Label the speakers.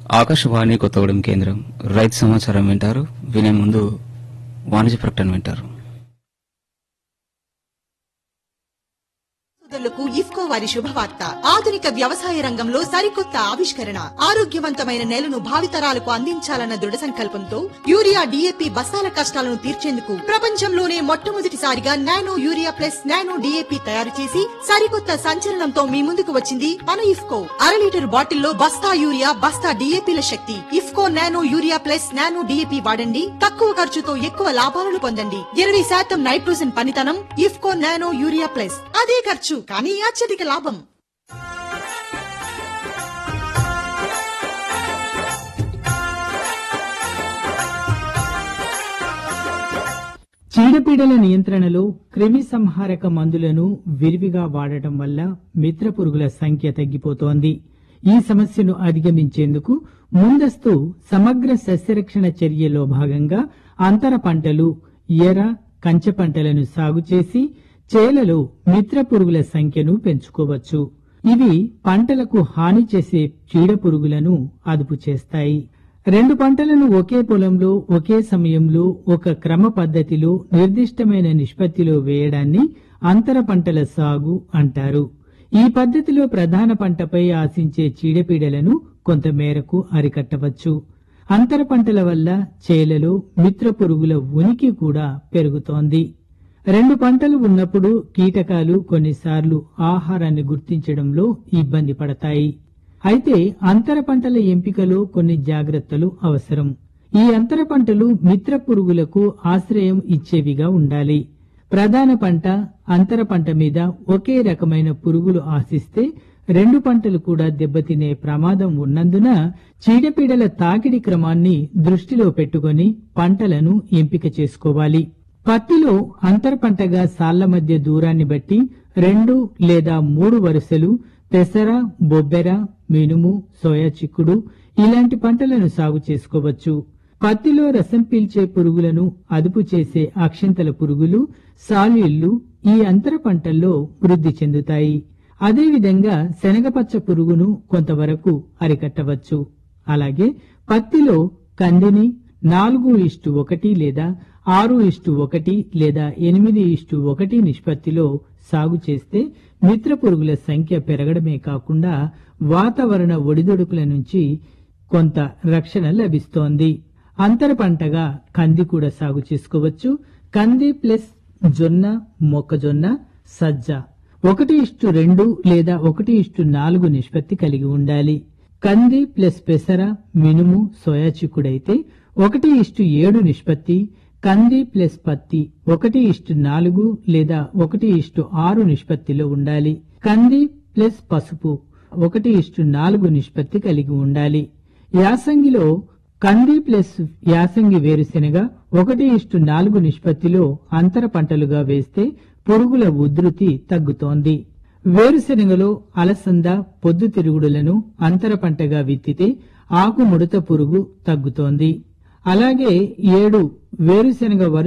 Speaker 1: ఆకాశవాణి కొత్తగూడెం కేంద్రం రైతు సమాచారం వింటారు వినే ముందు వాణిజ్య ప్రకటన వింటారు
Speaker 2: సోదరులకు ఇఫ్కో వారి శుభవార్త ఆధునిక వ్యవసాయ రంగంలో సరికొత్త ఆవిష్కరణ ఆరోగ్యవంతమైన నేలను భావితరాలకు అందించాలన్న దృఢ సంకల్పంతో యూరియా డిఏపి బస్తాల కష్టాలను తీర్చేందుకు ప్రపంచంలోనే మొట్టమొదటిసారిగా nano urea plus nano DAP తయారు చేసి సరికొత్త సంచలనంతో మీ ముందుకు వచ్చింది మన ఇఫ్కో అర లీటర్ బాటిల్లో బస్తా యూరియా బస్తా డిఏపిల శక్తి IFFCO nano urea plus nano DAP వాడండి తక్కువ ఖర్చుతో ఎక్కువ లాభాలను పొందండి ఇరవై శాతం నైట్రోజన్ పనితనం ఇఫ్కో నానో యూరియా ప్లస్ అదే ఖర్చు కానీ అత్యధిక లాభం
Speaker 3: చీడపీడల నియంత్రణలో క్రిమి సంహారక మందులను విరివిగా వాడటం వల్ల మిత్ర పురుగుల సంఖ్య తగ్గిపోతోంది ఈ సమస్యను అధిగమించేందుకు ముందస్తు సమగ్ర సస్యరక్షణ చర్యలో భాగంగా అంతర పంటలు ఎర కంచె పంటలను సాగు చేసి చేలలో మిత్ర పురుగుల సంఖ్యను పెంచుకోవచ్చు ఇవి పంటలకు హాని చేసే చీడ పురుగులను అదుపు చేస్తాయి రెండు పంటలను ఒకే పొలంలో ఒకే సమయంలో ఒక క్రమ పద్ధతిలో నిర్దిష్టమైన నిష్పత్తిలో వేయడాన్ని అంతర పంటల సాగు అంటారు ఈ పద్ధతిలో ప్రధాన పంటపై ఆశించే చీడపీడలను కొంతమేరకు అరికట్టవచ్చు అంతర పంటల వల్ల చేలలో మిత్ర పురుగుల ఉనికి కూడా పెరుగుతోంది రెండు పంటలు ఉన్నప్పుడు కీటకాలు కొన్నిసార్లు ఆహారాన్ని గుర్తించడంలో ఇబ్బంది పడతాయి అయితే అంతర పంటల ఎంపికలో కొన్ని జాగ్రత్తలు అవసరం ఈ అంతర పంటలు మిత్ర పురుగులకు ఆశ్రయం ఇచ్చేవిగా ఉండాలి ప్రధాన పంట అంతర పంట మీద ఒకే రకమైన పురుగులు ఆశిస్తే రెండు పంటలు కూడా దెబ్బతినే ప్రమాదం ఉన్నందున చీడపీడల తాకిడి క్రమాన్ని దృష్టిలో పెట్టుకొని పంటలను ఎంపిక చేసుకోవాలి పత్తిలో అంతర పంటగా సాళ్ల మధ్య దూరాన్ని బట్టి రెండు లేదా మూడు వరుసలు పెసర బొబ్బెర మినుము సోయా చిక్కుడు ఇలాంటి పంటలను సాగు చేసుకోవచ్చు పత్తిలో రసం పీల్చే పురుగులను అదుపు చేసే అక్షింతల పురుగులు సాలీళ్లు ఈ అంతర పంటల్లో వృద్ధి చెందుతాయి అదేవిధంగా శనగపచ్చ పురుగును కొంతవరకు అరికట్టవచ్చు అలాగే పత్తిలో కందిని నాలుగు ఇష్టు ఒకటి లేదా ఆరు ఇష్టు ఒకటి లేదా ఎనిమిది ఇష్టు ఒకటి నిష్పత్తిలో సాగు చేస్తే మిత్ర పురుగుల సంఖ్య పెరగడమే కాకుండా వాతావరణ ఒడిదొడుకుల నుంచి కొంత రక్షణ లభిస్తోంది అంతర పంటగా కంది కూడా సాగు చేసుకోవచ్చు కంది ప్లస్ జొన్న మొక్కజొన్న సజ్జ ఒకటి ఇష్టు రెండు లేదా ఒకటి ఇష్టు నాలుగు నిష్పత్తి కలిగి ఉండాలి కంది ప్లస్ పెసర మినుము సోయా చిక్కుడైతే ఒకటి ఇష్టు ఏడు నిష్పత్తి కంది ప్లస్ పత్తి ఒకటి ఇష్టు నాలుగు లేదా ఒకటి ఇష్టు ఆరు నిష్పత్తిలో ఉండాలి కంది ప్లస్ పసుపు ఒకటి ఇష్టు నాలుగు నిష్పత్తి కలిగి ఉండాలి యాసంగిలో కంది ప్లస్ యాసంగి వేరుశెనగ ఒకటి ఇష్టు నాలుగు నిష్పత్తిలో అంతర పంటలుగా వేస్తే పురుగుల ఉధృతి తగ్గుతోంది వేరుశెనగలో అలసంద పొద్దుతిరుగుడులను అంతర పంటగా విత్తితే ఆకు ముడత పురుగు తగ్గుతోంది అలాగే ఏడు వేరుశెనగ వరుస